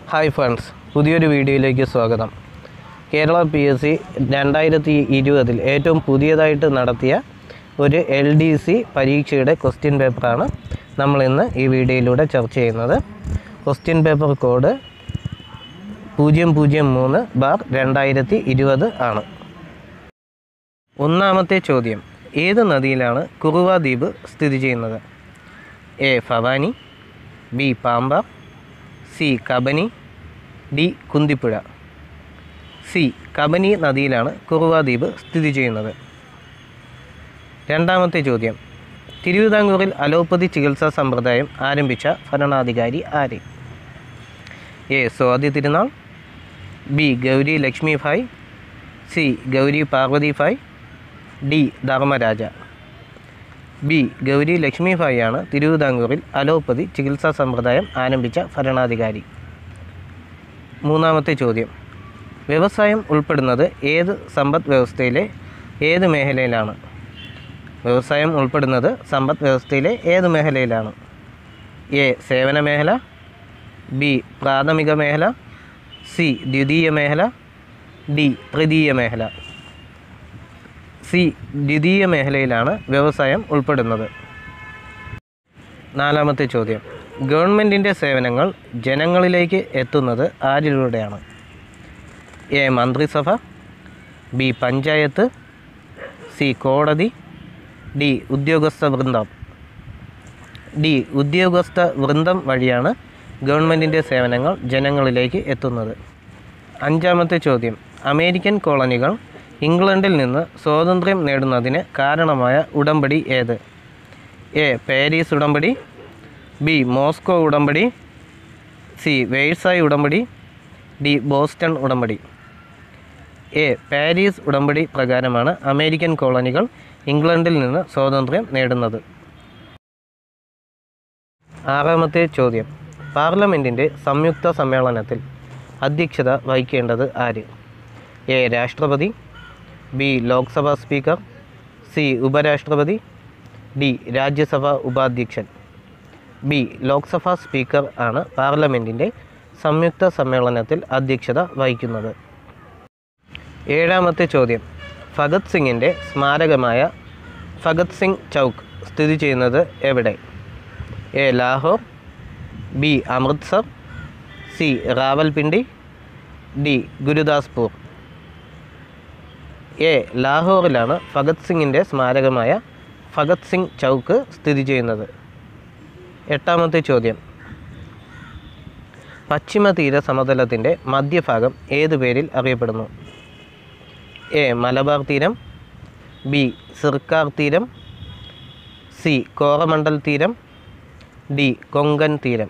hi friends പുതിയൊരു വീഡിയോയിലേക്ക് സ്വാഗതം കേരള പി എസ് സി രണ്ടായിരത്തി ഇരുപതിൽ ഏറ്റവും പുതിയതായിട്ട് നടത്തിയ ഒരു എൽ ഡി സി പരീക്ഷയുടെ ക്വസ്റ്റ്യൻ പേപ്പറാണ് നമ്മൾ ഇന്ന് ഈ വീഡിയോയിലൂടെ ചർച്ച ചെയ്യുന്നത് ക്വസ്റ്റ്യൻ പേപ്പർ കോഡ് പൂജ്യം പൂജ്യം മൂന്ന് ബാർ രണ്ടായിരത്തി ഇരുപത് ആണ് ഒന്നാമത്തെ ചോദ്യം ഏത് നദിയിലാണ് കുറുവ ദ്വീപ് സ്ഥിതി ചെയ്യുന്നത് A Bhavani B Pambar C Kabani D Kunthipuzha C Kabani നദിയിലാണ് കുറുവ ദ്വീപ് സ്ഥിതി ചെയ്യുന്നത് രണ്ടാമത്തെ ചോദ്യം തിരുവിതാംകൂറിൽ അലോപ്പതി ചികിത്സാ സമ്പ്രദായം ആരംഭിച്ച ഭരണാധികാരി ആര് A Swathi Thirunal B Gowri Lakshmi Bayi C Gowri Parvathi Bayi D Dharmaraja B Gowri Lakshmi Bayi ആണ് തിരുവിതാംകൂറിൽ അലോപ്പതി ചികിത്സാ സമ്പ്രദായം ആരംഭിച്ച ഭരണാധികാരി മൂന്നാമത്തെ ചോദ്യം വ്യവസായം ഉൾപ്പെടുന്നത് ഏത് സമ്പദ് വ്യവസ്ഥയിലെ ഏത് മേഖലയിലാണ് വ്യവസായം ഉൾപ്പെടുന്നത് സമ്പദ് വ്യവസ്ഥയിലെ ഏത് മേഖലയിലാണ് എ സേവന മേഖല ബി പ്രാഥമിക മേഖല സി ദ്വിതീയ മേഖല ഡി തൃതീയ മേഖല സി ദ്വിതീയ മേഖലയിലാണ് വ്യവസായം ഉൾപ്പെടുന്നത് നാലാമത്തെ ചോദ്യം ഗവൺമെൻറ്റിൻ്റെ സേവനങ്ങൾ ജനങ്ങളിലേക്ക് എത്തുന്നത് ആരിലൂടെയാണ് എ മന്ത്രിസഭ ബി പഞ്ചായത്ത് സി കോടതി ഡി ഉദ്യോഗസ്ഥ വൃന്ദം ഡി ഉദ്യോഗസ്ഥ വൃന്ദം വഴിയാണ് ഗവൺമെൻറ്റിൻ്റെ സേവനങ്ങൾ ജനങ്ങളിലേക്ക് എത്തുന്നത് അഞ്ചാമത്തെ ചോദ്യം അമേരിക്കൻ കോളനികൾ ഇംഗ്ലണ്ടിൽ നിന്ന് സ്വാതന്ത്ര്യം നേടുന്നതിന് കാരണമായ ഉടമ്പടി ഏത് എ പാരീസ് ഉടമ്പടി ബി മോസ്കോ ഉടമ്പടി സി വേഴ്സായ് ഉടമ്പടി ഡി ബോസ്റ്റൺ ഉടമ്പടി എ പാരീസ് ഉടമ്പടി പ്രകാരമാണ് അമേരിക്കൻ കോളനികൾ ഇംഗ്ലണ്ടിൽ നിന്ന് സ്വാതന്ത്ര്യം നേടുന്നത് ആറാമത്തെ ചോദ്യം പാർലമെൻറ്റിൻ്റെ സംയുക്ത സമ്മേളനത്തിൽ അധ്യക്ഷത വഹിക്കേണ്ടത് ആര് എ രാഷ്ട്രപതി ബി ലോക്സഭാ സ്പീക്കർ സി ഉപരാഷ്ട്രപതി ഡി രാജ്യസഭാ ഉപാധ്യക്ഷൻ ബി ലോക്സഭാ സ്പീക്കർ ആണ് പാർലമെൻറ്റിൻ്റെ സംയുക്ത സമ്മേളനത്തിൽ അധ്യക്ഷത വഹിക്കുന്നത് ഏഴാമത്തെ ചോദ്യം ഭഗത് സിംഗിൻ്റെ സ്മാരകമായ ഭഗത് സിംഗ് ചൗക്ക് സ്ഥിതി ചെയ്യുന്നത് എവിടെ A Lahore B Amritsar C Rawalpindi D Gurdaspur A ലാഹോറിലാണ് ഭഗത് സിംഗിൻ്റെ സ്മാരകമായ ഭഗത് സിംഗ് ചൗക്ക് സ്ഥിതി ചെയ്യുന്നത് എട്ടാമത്തെ ചോദ്യം പശ്ചിമ തീര സമതലത്തിൻ്റെ മധ്യഭാഗം ഏത് പേരിൽ അറിയപ്പെടുന്നു എ മലബാർ തീരം ബി സിർക്കാർ തീരം സി കോറമണ്ടൽ തീരം ഡി കൊങ്കൺ തീരം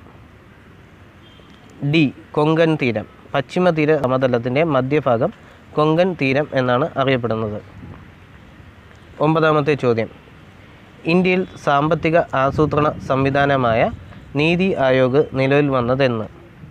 ഡി കൊങ്കൺ തീരം പശ്ചിമ തീര സമതലത്തിൻ്റെ മധ്യഭാഗം കൊങ്കൺ തീരം എന്നാണ് അറിയപ്പെടുന്നത് ഒമ്പതാമത്തെ ചോദ്യം ഇന്ത്യയിൽ സാമ്പത്തിക ആസൂത്രണ സംവിധാനമായ നീതി ആയോഗ് നിലവിൽ വന്നതെന്ന്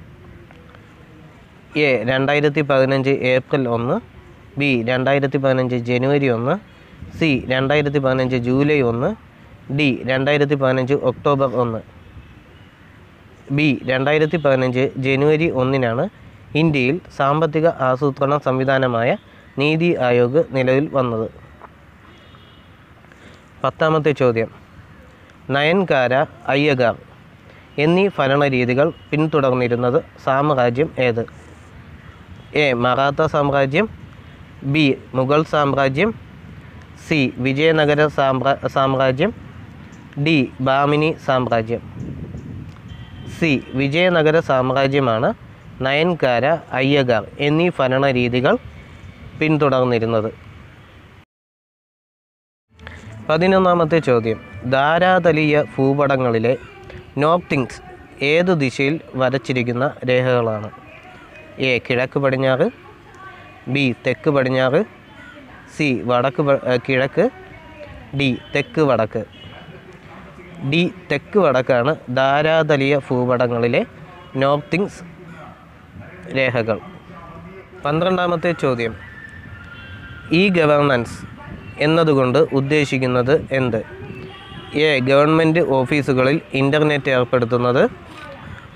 എ രണ്ടായിരത്തി പതിനഞ്ച് ഏപ്രിൽ ഒന്ന് ബി രണ്ടായിരത്തി പതിനഞ്ച് ജനുവരി ഒന്ന് സി രണ്ടായിരത്തി പതിനഞ്ച് ജൂലൈ ഒന്ന് ഡി രണ്ടായിരത്തി പതിനഞ്ച് ഒക്ടോബർ ഒന്ന് ബി രണ്ടായിരത്തി പതിനഞ്ച് ജനുവരി ഒന്നിനാണ് ഇന്ത്യയിൽ സാമ്പത്തിക ആസൂത്രണ സംവിധാനമായ നീതി ആയോഗ് നിലവിൽ വന്നത് പത്താമത്തെ ചോദ്യം നയൻകാര അയ്യഗാർ എന്നീ ഭരണരീതികൾ പിന്തുടർന്നിരുന്നത് സാമ്രാജ്യം ഏത് എ മറാത്ത സാമ്രാജ്യം ബി മുഗൾ സാമ്രാജ്യം സി വിജയനഗര സാമ്രാ സാമ്രാജ്യം ഡി ബാമിനി സാമ്രാജ്യം സി വിജയനഗര സാമ്രാജ്യമാണ് നയൻകാര അയ്യഗാർ എന്നീ ഭരണരീതികൾ പിന്തുടർന്നിരുന്നത് പതിനൊന്നാമത്തെ ചോദ്യം ധാരാതലീയ ഭൂപടങ്ങളിലെ നോർത്തിങ്സ് ഏതു ദിശയിൽ വരച്ചിരിക്കുന്ന രേഖകളാണ് എ കിഴക്ക് പടിഞ്ഞാറ് ബി തെക്ക് പടിഞ്ഞാറ് സി വടക്ക് പ- ഏ, കിഴക്ക് ഡി തെക്ക് വടക്ക് ഡി തെക്ക് വടക്കാണ് ധാരാതലീയ ഭൂപടങ്ങളിലെ നോർത്തിങ്സ് രേഖകൾ പന്ത്രണ്ടാമത്തെ ചോദ്യം ഇ ഗവേണൻസ് എന്നതുകൊണ്ട് ഉദ്ദേശിക്കുന്നത് എന്ത് എ ഗവൺമെൻറ് ഓഫീസുകളിൽ ഇൻ്റർനെറ്റ് ഏർപ്പെടുത്തുന്നത്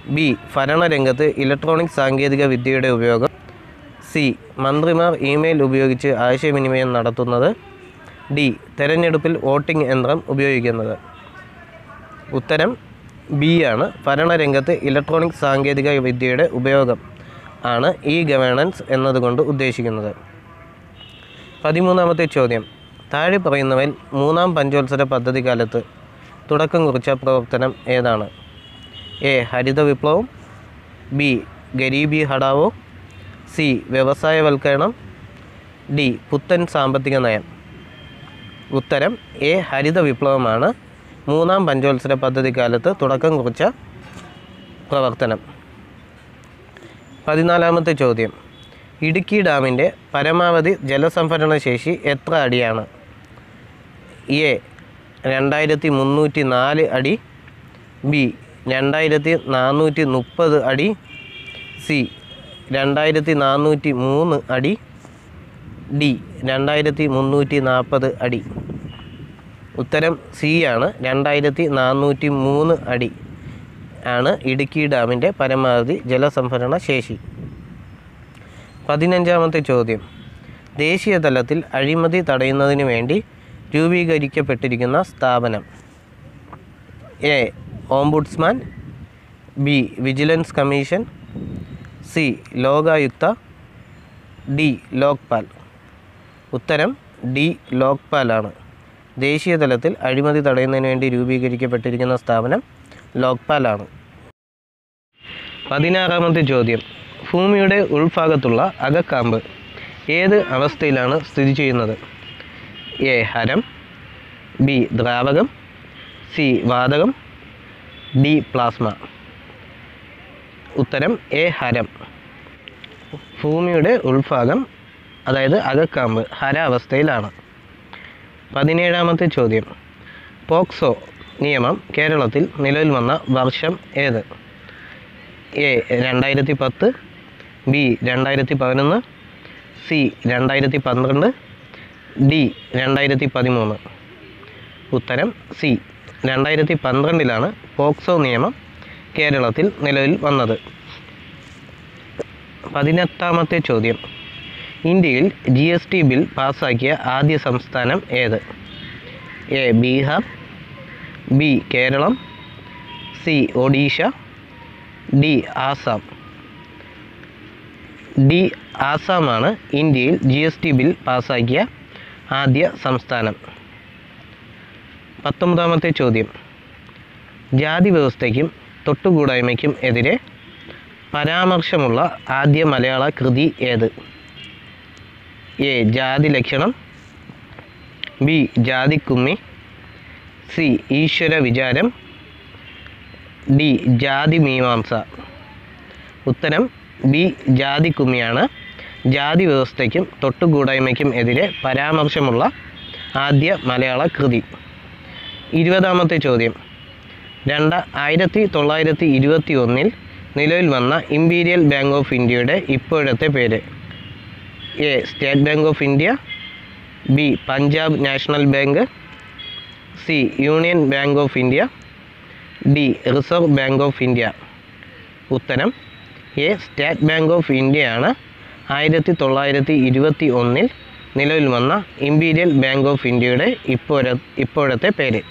ബി ഭരണരംഗത്ത് ഇലക്ട്രോണിക് സാങ്കേതിക വിദ്യയുടെ ഉപയോഗം സി മന്ത്രിമാർ ഇമെയിൽ ഉപയോഗിച്ച് ആശയവിനിമയം നടത്തുന്നത് ഡി തെരഞ്ഞെടുപ്പിൽ വോട്ടിംഗ് യന്ത്രം ഉപയോഗിക്കുന്നത് ഉത്തരം ബി ആണ് ഭരണരംഗത്ത് ഇലക്ട്രോണിക് സാങ്കേതിക വിദ്യയുടെ ഉപയോഗം ആണ് ഇ ഗവേണൻസ് എന്നതുകൊണ്ട് ഉദ്ദേശിക്കുന്നത് പതിമൂന്നാമത്തെ ചോദ്യം താഴെ പറയുന്നവയിൽ മൂന്നാം പഞ്ചവത്സര പദ്ധതി കാലത്ത് തുടക്കം കുറിച്ച പ്രവർത്തനം ഏതാണ് എ ഹരിത വിപ്ലവം ബി ഗരീബി ഹടാവോ സി വ്യവസായവൽക്കരണം ഡി പുത്തൻ സാമ്പത്തിക നയം ഉത്തരം എ ഹരിത വിപ്ലവമാണ് മൂന്നാം പഞ്ചവത്സര പദ്ധതി കാലത്ത് തുടക്കം കുറിച്ച പ്രവർത്തനം പതിനാലാമത്തെ ചോദ്യം ഇടുക്കി ഡാമിൻ്റെ പരമാവധി ജലസംഭരണ ശേഷി എത്ര അടിയാണ് എ രണ്ടായിരത്തി മുന്നൂറ്റി നാല് അടി ബി രണ്ടായിരത്തി നാനൂറ്റി മുപ്പത് അടി സി രണ്ടായിരത്തി നാനൂറ്റി മൂന്ന് അടി ഡി രണ്ടായിരത്തി മുന്നൂറ്റി നാൽപ്പത് അടി ഉത്തരം സി ആണ് രണ്ടായിരത്തി നാനൂറ്റി മൂന്ന് അടി ആണ് ഇടുക്കി ഡാമിൻ്റെ പരമാവധി ജലസംഭരണ ശേഷി പതിനഞ്ചാമത്തെ ചോദ്യം ദേശീയ തലത്തിൽ അഴിമതി തടയുന്നതിന് വേണ്ടി രൂപീകരിക്കപ്പെട്ടിരിക്കുന്ന സ്ഥാപനം A ombudsman B vigilance commission C Lokayukta D Lokpal ഉത്തരം ഡി ലോക്പാലാണ് ദേശീയ തലത്തിൽ അഴിമതി തടയുന്നതിന് വേണ്ടി രൂപീകരിക്കപ്പെട്ടിരിക്കുന്ന സ്ഥാപനം ലോക്പാലാണ് പതിനാറാമത്തെ ചോദ്യം ഭൂമിയുടെ ഉൾഭാഗത്തുള്ള അകക്കാമ്പ് ഏത് അവസ്ഥയിലാണ് സ്ഥിതി ചെയ്യുന്നത് എ ഹരം ബി ദ്രാവകം സി വാതകം ഡി പ്ലാസ്മ ഉത്തരം എ ഹരം ഭൂമിയുടെ ഉൾഭാഗം അതായത് അകക്കാമ്പ് ഹര അവസ്ഥയിലാണ് പതിനേഴാമത്തെ ചോദ്യം പോക്സോ നിയമം കേരളത്തിൽ നിലവിൽ വന്ന വർഷം ഏത് എ രണ്ടായിരത്തി പത്ത് ബി രണ്ടായിരത്തി പതിനൊന്ന് സി രണ്ടായിരത്തി പന്ത്രണ്ട് ഡി രണ്ടായിരത്തി പതിമൂന്ന് ഉത്തരം സി രണ്ടായിരത്തി പന്ത്രണ്ടിലാണ് പോക്സോ നിയമം കേരളത്തിൽ നിലവിൽ വന്നത് പതിനെട്ടാമത്തെ ചോദ്യം ഇന്ത്യയിൽ ജി എസ് ടി ബിൽ പാസ്സാക്കിയ ആദ്യ സംസ്ഥാനം ഏത് A Bihar B Keralam C Odisha D Assam D ആസാമാണ് ഇന്ത്യയിൽ ജി എസ് ടി ബിൽ പാസ്സാക്കിയ ആദ്യ സംസ്ഥാനം പത്തൊമ്പതാമത്തെ ചോദ്യം ജാതി വ്യവസ്ഥയ്ക്കും തൊട്ടുകൂടായ്മയ്ക്കും എതിരെ പരാമർശമുള്ള ആദ്യ മലയാള കൃതി ഏത് എ ജാതി ലക്ഷണം ബി ജാതിക്കുമ്മി സി ഈശ്വര വിചാരം ഡി ജാതി മീമാംസ ഉത്തരം ബി ജാതിക്കുമ്മിയാണ് ജാതി വ്യവസ്ഥയ്ക്കും തൊട്ടുകൂടായ്മയ്ക്കും എതിരെ പരാമർശമുള്ള ആദ്യ മലയാള കൃതി ഇരുപതാമത്തെ ചോദ്യം രണ്ട് ആയിരത്തി തൊള്ളായിരത്തി ഇരുപത്തി ഒന്നിൽ നിലവിൽ വന്ന ഇമ്പീരിയൽ ബാങ്ക് ഓഫ് ഇന്ത്യയുടെ ഇപ്പോഴത്തെ പേര് A State Bank of India B Punjab National Bank C Union Bank of India D Reserve Bank of India ഉത്തരം എ സ്റ്റേറ്റ് ബാങ്ക് ഓഫ് ഇന്ത്യയാണ് ആയിരത്തി തൊള്ളായിരത്തി ഇരുപത്തി ഒന്നിൽ നിലവിൽ വന്ന ഇമ്പീരിയൽ ബാങ്ക് ഓഫ് ഇന്ത്യയുടെ ഇപ്പോഴ ഇപ്പോഴത്തെ പേര്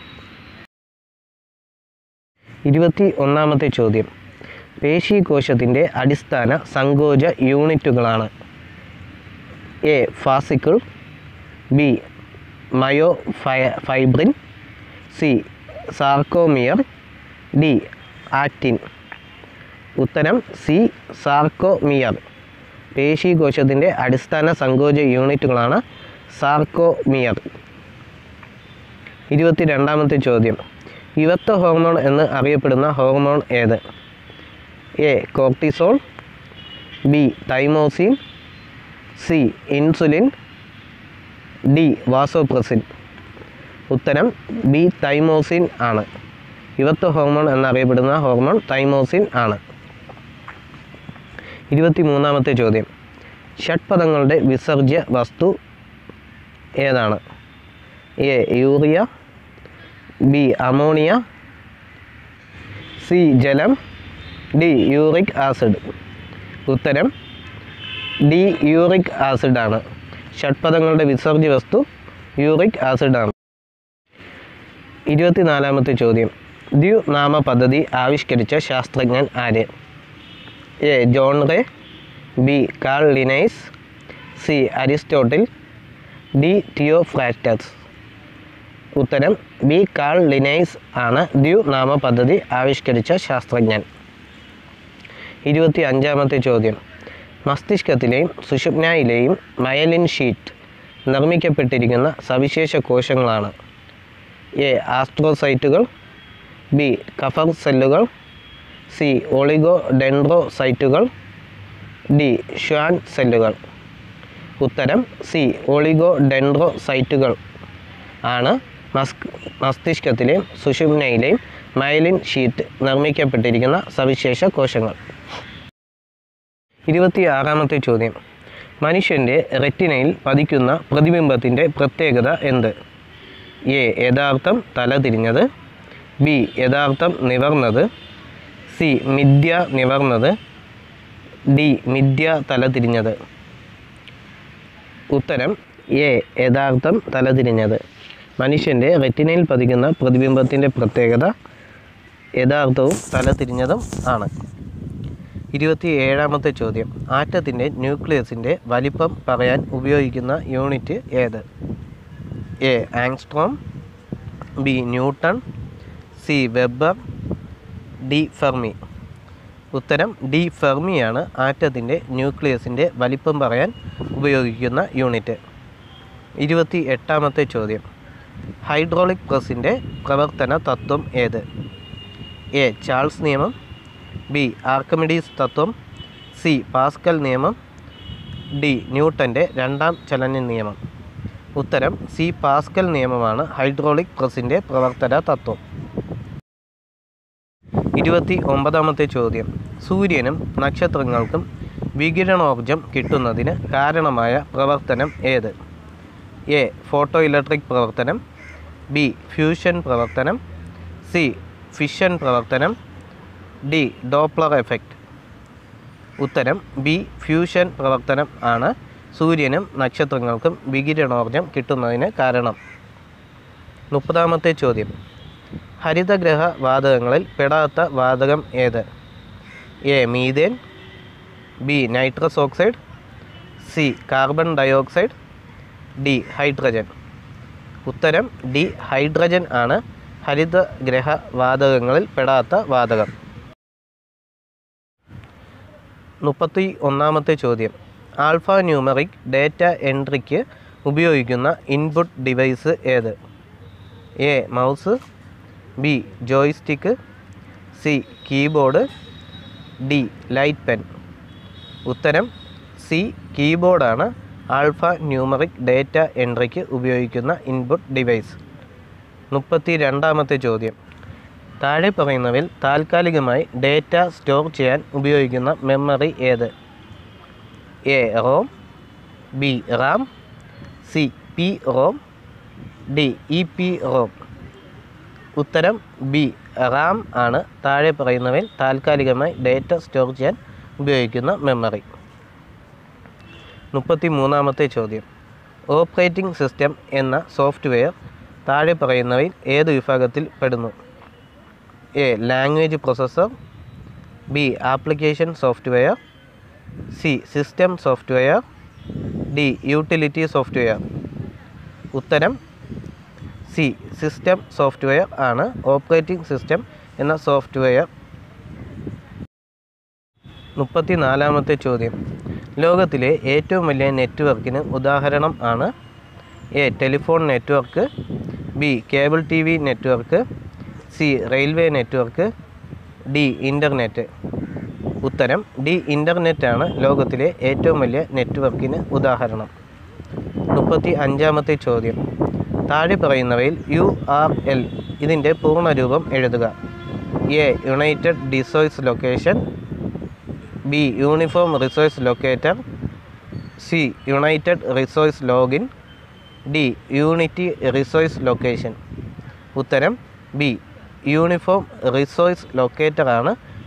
ഇരുപത്തി ഒന്നാമത്തെ ചോദ്യം പേശീകോശത്തിൻ്റെ അടിസ്ഥാന സങ്കോച യൂണിറ്റുകളാണ് എ ഫാസിക്കിൾ ബി മയോ ഫയ fibrin C sarcomere D actin ഉത്തരം സി സാർക്കോമിയർ പേശീകോശത്തിൻ്റെ അടിസ്ഥാന സങ്കോച യൂണിറ്റുകളാണ് സാർക്കോമിയർ ഇരുപത്തി രണ്ടാമത്തെ ചോദ്യം യുവത്വ ഹോർമോൺ എന്ന് അറിയപ്പെടുന്ന ഹോർമോൺ ഏത് A cortisol B thymosin C insulin D vasopressin ഉത്തരം ബി തൈമോസിൻ ആണ് യുവത്വ ഹോർമോൺ എന്നറിയപ്പെടുന്ന ഹോർമോൺ തൈമോസിൻ ആണ് ഇരുപത്തി മൂന്നാമത്തെ ചോദ്യം ഷഡ്പദങ്ങളുടെ വിസർജ്യ വസ്തു ഏതാണ് A urea B ammonia C ജലം ഡി യൂറിക് ആസിഡ് ഉത്തരം ഡി യൂറിക് ആസിഡാണ് ഷഡ്പദങ്ങളുടെ വിസർജ്യ വസ്തു യൂറിക് ആസിഡാണ് ഇരുപത്തിനാലാമത്തെ ചോദ്യം ദ്യുനാമ പദ്ധതി ആവിഷ്കരിച്ച ശാസ്ത്രജ്ഞൻ ആര് A John Ray B Carl Linnaeus C Aristotle D Theophrastus ഉത്തരം ബി കാൾ ലിനൈസ് ആണ് ദ്യുനാമ പദ്ധതി ആവിഷ്കരിച്ച ശാസ്ത്രജ്ഞൻ ഇരുപത്തി അഞ്ചാമത്തെ ചോദ്യം മസ്തിഷ്കത്തിലെയും സുഷുപ്നായിലെയും മയലിൻ ഷീറ്റ് നിർമ്മിക്കപ്പെട്ടിരിക്കുന്ന സവിശേഷ കോശങ്ങളാണ് എ ആസ്ട്രോസൈറ്റുകൾ ബി കഫർ സെല്ലുകൾ സി ഒളിഗോ ഡെൻഡ്രോസൈറ്റുകൾ ഡി ഷ്വാൻ സെല്ലുകൾ ഉത്തരം സി ഒളിഗോ ഡെൻഡ്രോസൈറ്റുകൾ ആണ് മസ്ക് മസ്തിഷ്കത്തിലെയും സുഷുമ്നയിലെയും മൈലിൻ ഷീറ്റ് നിർമ്മിക്കപ്പെട്ടിരിക്കുന്ന സവിശേഷ കോശങ്ങൾ ഇരുപത്തി ആറാമത്തെ ചോദ്യം മനുഷ്യൻ്റെ റെറ്റിനയിൽ പതിക്കുന്ന പ്രതിബിംബത്തിൻ്റെ പ്രത്യേകത എന്ത് എ യഥാർത്ഥം തലതിരിഞ്ഞത് ബി യഥാർത്ഥം നിവർന്നത് സി മിഥ്യ നിവർന്നത് ഡി മിഥ്യ തലതിരിഞ്ഞത് ഉത്തരം എ യഥാർത്ഥം തലതിരിഞ്ഞത് മനുഷ്യൻ്റെ റെറ്റിനയിൽ പതിക്കുന്ന പ്രതിബിംബത്തിൻ്റെ പ്രത്യേകത യഥാർത്ഥവും തലതിരിഞ്ഞതും ആണ് ഇരുപത്തി ഏഴാമത്തെ ചോദ്യം ആറ്റത്തിൻ്റെ ന്യൂക്ലിയസിൻ്റെ വലിപ്പം പറയാൻ ഉപയോഗിക്കുന്ന യൂണിറ്റ് ഏത് A angstrom B newton C weber D fermi ഉത്തരം ഡി ഫെർമിയാണ് ആറ്റത്തിൻ്റെ ന്യൂക്ലിയസിൻ്റെ വലിപ്പം പറയാൻ ഉപയോഗിക്കുന്ന യൂണിറ്റ് ഇരുപത്തി എട്ടാമത്തെ ചോദ്യം ഹൈഡ്രോളിക് പ്രസ്സിൻ്റെ പ്രവർത്തന തത്വം ഏത് എ ചാൾസ് നിയമം ബി ആർക്കമിഡീസ് തത്വം സി പാസ്കൽ നിയമം ഡി ന്യൂട്ടൻ്റെ രണ്ടാം ചലന നിയമം ഉത്തരം സി പാസ്കൽ നിയമമാണ് ഹൈഡ്രോളിക് പ്രസ്സിൻ്റെ പ്രവർത്തന തത്വം ഇരുപത്തി ഒമ്പതാമത്തെ ചോദ്യം സൂര്യനും നക്ഷത്രങ്ങൾക്കും വികിരണോർജം കിട്ടുന്നതിന് കാരണമായ പ്രവർത്തനം ഏത് എ ഫോട്ടോ ഇലക്ട്രിക് പ്രവർത്തനം ബി ഫ്യൂഷൻ പ്രവർത്തനം സി ഫിഷൻ പ്രവർത്തനം ഡി ഡോപ്ലർ എഫക്റ്റ് ഉത്തരം ബി ഫ്യൂഷൻ പ്രവർത്തനം ആണ് സൂര്യനും നക്ഷത്രങ്ങൾക്കും വികിരണോർജം കിട്ടുന്നതിന് കാരണം മുപ്പതാമത്തെ ചോദ്യം ഹരിതഗ്രഹ വാതകങ്ങളിൽ പെടാത്ത വാതകം ഏത് A methane B nitrous oxide C carbon dioxide D hydrogen ഉത്തരം ഡി ഹൈഡ്രജൻ ആണ് ഹരിതഗ്രഹ വാതകങ്ങളിൽ പെടാത്ത വാതകം മുപ്പത്തി ഒന്നാമത്തെ ചോദ്യം ആൽഫ ന്യൂമറിക് ഡേറ്റ എൻട്രിക്ക് ഉപയോഗിക്കുന്ന ഇൻപുട്ട് ഡിവൈസ് ഏത് A mouse B joystick C keyboard D light pen ഉത്തരം സി കീബോർഡാണ് ആൽഫ ന്യൂമറിക് ഡേറ്റ എൻട്രിക്ക് ഉപയോഗിക്കുന്ന ഇൻപുട്ട് ഡിവൈസ് മുപ്പത്തി രണ്ടാമത്തെ ചോദ്യം താഴെ പറയുന്നവയിൽ താൽക്കാലികമായി ഡേറ്റ സ്റ്റോർ ചെയ്യാൻ ഉപയോഗിക്കുന്ന മെമ്മറി ഏത് A ROM B RAM C P ROM D E P ROM ഉത്തരം ബി റാം ആണ് താഴെ പറയുന്നവയിൽ താൽക്കാലികമായി ഡേറ്റ സ്റ്റോർ ചെയ്യാൻ ഉപയോഗിക്കുന്ന മെമ്മറി മുപ്പത്തി മൂന്നാമത്തെ ചോദ്യം ഓപ്പറേറ്റിംഗ് സിസ്റ്റം എന്ന സോഫ്റ്റ്വെയർ താഴെ പറയുന്നവയിൽ ഏത് വിഭാഗത്തിൽ പെടുന്നു A language processor B application software C system software D utility software ഉത്തരം സി സിസ്റ്റം സോഫ്റ്റ്വെയർ ആണ് ഓപ്പറേറ്റിംഗ് സിസ്റ്റം എന്ന സോഫ്റ്റ്വെയർ മുപ്പത്തി നാലാമത്തെ ചോദ്യം ലോകത്തിലെ ഏറ്റവും വലിയ നെറ്റ്വർക്കിന് ഉദാഹരണം ആണ് A telephone network B cable T V network C railway network D internet ഉത്തരം ഡി ഇൻ്റർനെറ്റ് ആണ് ലോകത്തിലെ ഏറ്റവും വലിയ നെറ്റ്വർക്കിന് ഉദാഹരണം മുപ്പത്തി അഞ്ചാമത്തെ ചോദ്യം താഴെ പറയുന്നവയിൽ യു ആർ എൽ ഇതിൻ്റെ പൂർണ്ണരൂപം എഴുതുക A united resource location B uniform resource locator C united resource login D unity resource location ഉത്തരം ബി യൂണിഫോം റിസോഴ്സ് ലൊക്കേറ്റർ ആണ്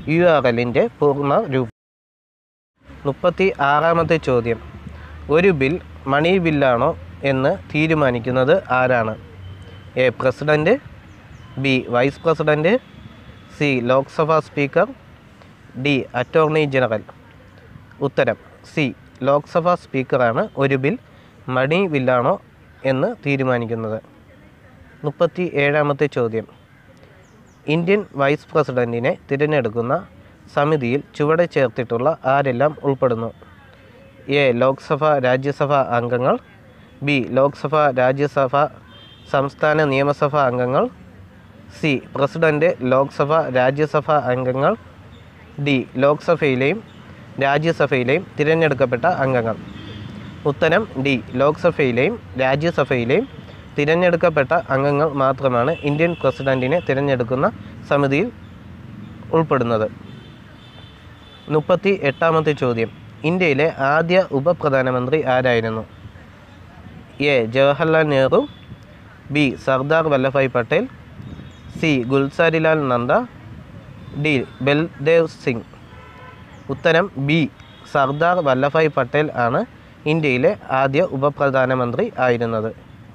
യു ആർ എല്ലിൻ്റെ പൂർണ്ണ രൂപം മുപ്പത്തി ആറാമത്തെ ചോദ്യം ഒരു ബിൽ മണി ബില്ലാണോ എന്ന് തീരുമാനിക്കുന്നത് ആരാണ് A president B vice president C Lok Sabha speaker D attorney general ഉത്തരം സി ലോക്സഭാ സ്പീക്കറാണ് ഒരു ബിൽ മണി ബില്ലാണോ എന്ന് തീരുമാനിക്കുന്നത് മുപ്പത്തി ഏഴാമത്തെ ചോദ്യം ഇന്ത്യൻ വൈസ് പ്രസിഡൻറ്റിനെ തിരഞ്ഞെടുക്കുന്ന സമിതിയിൽ ചുവടെ ചേർത്തിട്ടുള്ള ആരെല്ലാം ഉൾപ്പെടുന്നു എ ലോക്സഭ രാജ്യസഭ അംഗങ്ങൾ ബി ലോക്സഭ രാജ്യസഭ സംസ്ഥാന നിയമസഭാ അംഗങ്ങൾ സി പ്രസിഡൻറ്റ് ലോക്സഭ രാജ്യസഭ അംഗങ്ങൾ ഡി ലോക്സഭയിലെയും രാജ്യസഭയിലെയും തിരഞ്ഞെടുക്കപ്പെട്ട അംഗങ്ങൾ ഉത്തരം ഡി ലോക്സഭയിലെയും രാജ്യസഭയിലെയും തിരഞ്ഞെടുക്കപ്പെട്ട അംഗങ്ങൾ മാത്രമാണ് ഇന്ത്യൻ പ്രസിഡൻറ്റിനെ തിരഞ്ഞെടുക്കുന്ന സമിതിയിൽ ഉൾപ്പെടുന്നത് മുപ്പത്തി എട്ടാമത്തെ ചോദ്യം ഇന്ത്യയിലെ ആദ്യ ഉപപ്രധാനമന്ത്രി ആരായിരുന്നു A Jawaharlal Nehru B Sardar Vallabhbhai Patel C Gulzarilal Nanda D Baldev Singh ഉത്തരം ബി സർദാർ വല്ലഭായ് പട്ടേൽ ആണ് ഇന്ത്യയിലെ ആദ്യ ഉപപ്രധാനമന്ത്രി ആയിരുന്നത്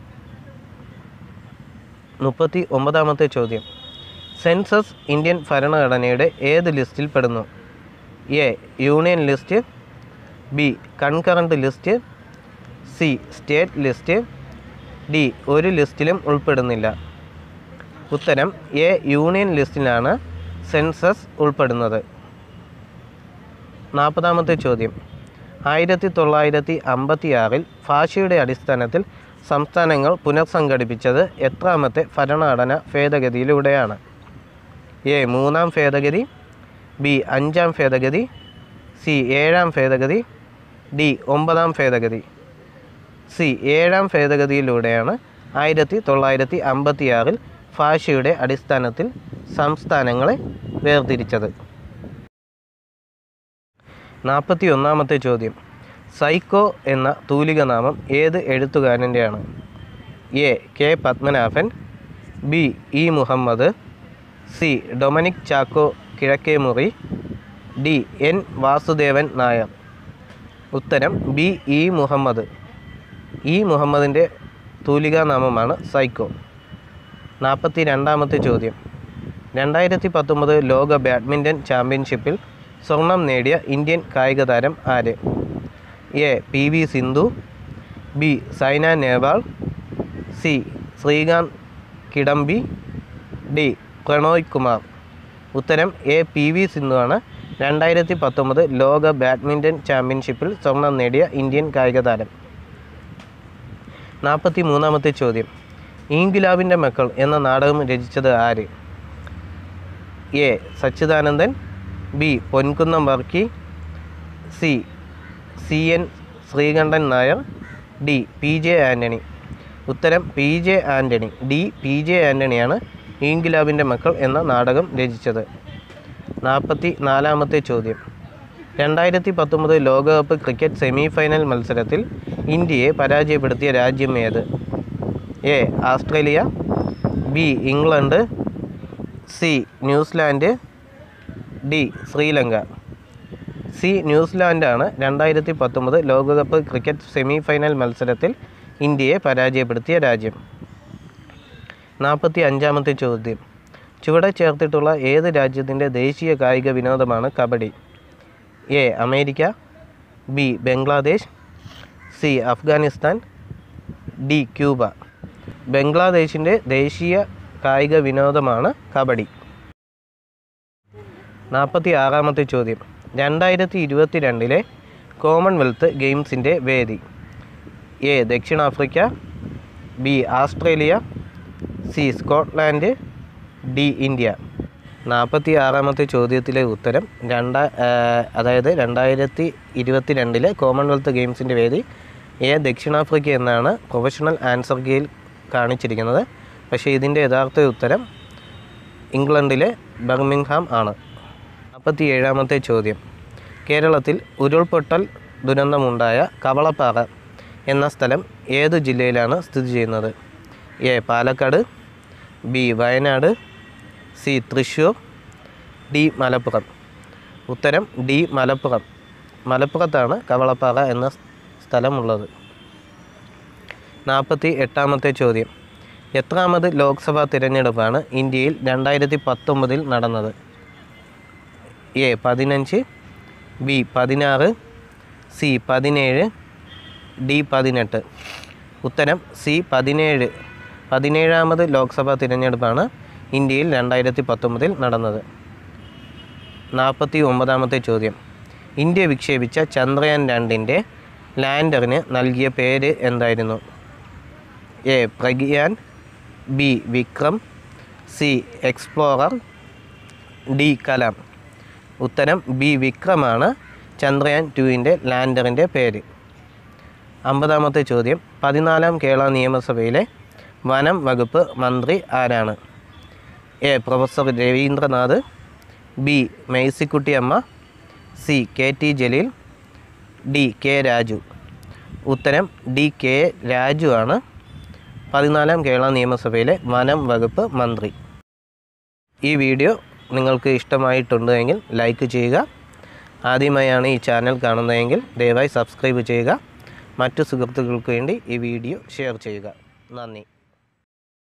മുപ്പത്തി ഒമ്പതാമത്തെ ചോദ്യം സെൻസസ് ഇന്ത്യൻ ഭരണഘടനയുടെ ഏത് ലിസ്റ്റിൽ പെടുന്നു A union list B concurrent list C state list D ഒരു ലിസ്റ്റിലും ഉൾപ്പെടുന്നില്ല ഉത്തരം എ യൂണിയൻ ലിസ്റ്റിലാണ് സെൻസസ് ഉൾപ്പെടുന്നത് നാൽപ്പതാമത്തെ ചോദ്യം ആയിരത്തി തൊള്ളായിരത്തി അമ്പത്തി ആറിൽ ഭാഷയുടെ അടിസ്ഥാനത്തിൽ സംസ്ഥാനങ്ങൾ പുനർസംഘടിപ്പിച്ചത് എത്രാമത്തെ ഭരണഘടന ഭേദഗതിയിലൂടെയാണ് എ മൂന്നാം ഭേദഗതി ബി അഞ്ചാം ഭേദഗതി സി ഏഴാം ഭേദഗതി ഡി ഒമ്പതാം ഭേദഗതി സി ഏഴാം ഭേദഗതിയിലൂടെയാണ് ആയിരത്തി തൊള്ളായിരത്തി അമ്പത്തി ആറിൽ ഭാഷയുടെ അടിസ്ഥാനത്തിൽ സംസ്ഥാനങ്ങളെ വേർതിരിച്ചത് നാൽപ്പത്തി ഒന്നാമത്തെ ചോദ്യം സൈക്കോ എന്ന തൂലികനാമം ഏത് എഴുത്തുകാരൻ്റെയാണ് A K Padmanabhan B E Muhammad C Dominic Chacko Kizhakkemuri D N Vasudevan Nair ഉത്തരം ബി ഇ മുഹമ്മദ് ഇ മുഹമ്മദിൻ്റെ തൂലികാനാമമാണ് സൈക്കോ നാൽപ്പത്തി രണ്ടാമത്തെ ചോദ്യം രണ്ടായിരത്തി പത്തൊമ്പത് ലോക ബാഡ്മിൻ്റൺ ചാമ്പ്യൻഷിപ്പിൽ സ്വർണം നേടിയ ഇന്ത്യൻ കായിക താരം ആര് A P V Sindhu B Saina Nehwal C Srikanth Kidambi D Prannoy Kumar ഉത്തരം എ പി വി സിന്ധുവാണ് രണ്ടായിരത്തി പത്തൊമ്പത് ലോക ബാഡ്മിൻ്റൺ ചാമ്പ്യൻഷിപ്പിൽ സ്വർണം നേടിയ ഇന്ത്യൻ കായിക താരം നാൽപ്പത്തി മൂന്നാമത്തെ ചോദ്യം ഈങ്കുലാബിൻ്റെ മക്കൾ എന്ന നാടകം രചിച്ചത് ആര് A Sachidanandan B Ponkunnam Varkey C C N Sreekantan Nair D P J Antony ഉത്തരം P J Antony D P J ആൻ്റണിയാണ് ഈങ്കുലാബിൻ്റെ മക്കൾ എന്ന നാടകം രചിച്ചത് നാൽപ്പത്തി നാലാമത്തെ ചോദ്യം രണ്ടായിരത്തി പത്തൊമ്പത് ലോകകപ്പ് ക്രിക്കറ്റ് സെമി ഫൈനൽ മത്സരത്തിൽ ഇന്ത്യയെ പരാജയപ്പെടുത്തിയ രാജ്യം ഏത് A Australia B England C New Zealand D Sri Lanka C ന്യൂസിലാൻഡാണ് രണ്ടായിരത്തി പത്തൊമ്പത് ലോകകപ്പ് ക്രിക്കറ്റ് സെമി ഫൈനൽ മത്സരത്തിൽ ഇന്ത്യയെ പരാജയപ്പെടുത്തിയ രാജ്യം നാൽപ്പത്തി അഞ്ചാമത്തെ ചോദ്യം ചുവടെ ചേർത്തിട്ടുള്ള ഏത് രാജ്യത്തിൻ്റെ ദേശീയ കായിക വിനോദമാണ് kabaddi A America B Bangladesh C Afghanistan D Cuba ബംഗ്ലാദേശിൻ്റെ ദേശീയ കായിക വിനോദമാണ് കബഡി നാൽപ്പത്തി ആറാമത്തെ ചോദ്യം രണ്ടായിരത്തി ഇരുപത്തി രണ്ടിലെ കോമൺവെൽത്ത് ഗെയിംസിൻ്റെ വേദി എ ദക്ഷിണാഫ്രിക്ക B Australia C Scotland D India നാൽപ്പത്തി ആറാമത്തെ ചോദ്യത്തിലെ ഉത്തരം രണ്ടാ അതായത് രണ്ടായിരത്തി ഇരുപത്തി രണ്ടിലെ കോമൺവെൽത്ത് ഗെയിംസിൻ്റെ വേദി എ ദക്ഷിണാഫ്രിക്ക എന്നാണ് പ്രൊഫഷണൽ ആൻസർ കീയിൽ കാണിച്ചിരിക്കുന്നത് പക്ഷേ ഇതിൻ്റെ യഥാർത്ഥ ഉത്തരം ഇംഗ്ലണ്ടിലെ ബർമിംഗ്ഹാം ആണ് നാൽപ്പത്തി ഏഴാമത്തെ ചോദ്യം കേരളത്തിൽ ഉരുൾപൊട്ടൽ ദുരന്തമുണ്ടായ കവളപ്പാറ എന്ന സ്ഥലം ഏത് ജില്ലയിലാണ് സ്ഥിതി ചെയ്യുന്നത് A Palakkad B Wayanad C Thrissur D Malappuram ഉത്തരം ഡി മലപ്പുറം മലപ്പുറത്താണ് കവളപ്പാറ എന്ന സ്ഥലമുള്ളത് നാൽപ്പത്തി എട്ടാമത്തെ ചോദ്യം എത്രാമത് ലോക്സഭാ തിരഞ്ഞെടുപ്പാണ് ഇന്ത്യയിൽ രണ്ടായിരത്തി പത്തൊമ്പതിൽ നടന്നത് എ പതിനഞ്ച് ബി പതിനാറ് സി പതിനേഴ് ഡി പതിനെട്ട് ഉത്തരം സി പതിനേഴ് പതിനേഴാമത് ലോക്സഭാ തിരഞ്ഞെടുപ്പാണ് ഇന്ത്യയിൽ രണ്ടായിരത്തി പത്തൊമ്പതിൽ നടന്നത് നാൽപ്പത്തി ഒമ്പതാമത്തെ ചോദ്യം ഇന്ത്യ വിക്ഷേപിച്ച ചന്ദ്രയാൻ രണ്ടിൻ്റെ ലാൻഡറിന് നൽകിയ പേര് എന്തായിരുന്നു A Pragyan B Vikram C explorer D Kalam ഉത്തരം ബി വിക്രമാണ് ചന്ദ്രയാൻ ടുവിൻ്റെ ലാൻഡറിൻ്റെ പേര് അമ്പതാമത്തെ ചോദ്യം പതിനാലാം കേരള നിയമസഭയിലെ വനം വകുപ്പ് മന്ത്രി ആരാണ് A professor Raveendranath B Mercykuttyamma C K T Jaleel D K Raju ഉത്തരം ഡി കെ രാജു ആണ് പതിനാലാം കേരള നിയമസഭയിലെ വനം വകുപ്പ് മന്ത്രി ഈ വീഡിയോ നിങ്ങൾക്ക് ഇഷ്ടമായിട്ടുണ്ട് എങ്കിൽ ലൈക്ക് ചെയ്യുക ആദ്യമായാണ് ഈ ചാനൽ കാണുന്നതെങ്കിൽ ദയവായി സബ്സ്ക്രൈബ് ചെയ്യുക മറ്റു സുഹൃത്തുക്കൾക്ക് വേണ്ടി ഈ വീഡിയോ ഷെയർ ചെയ്യുക നന്ദി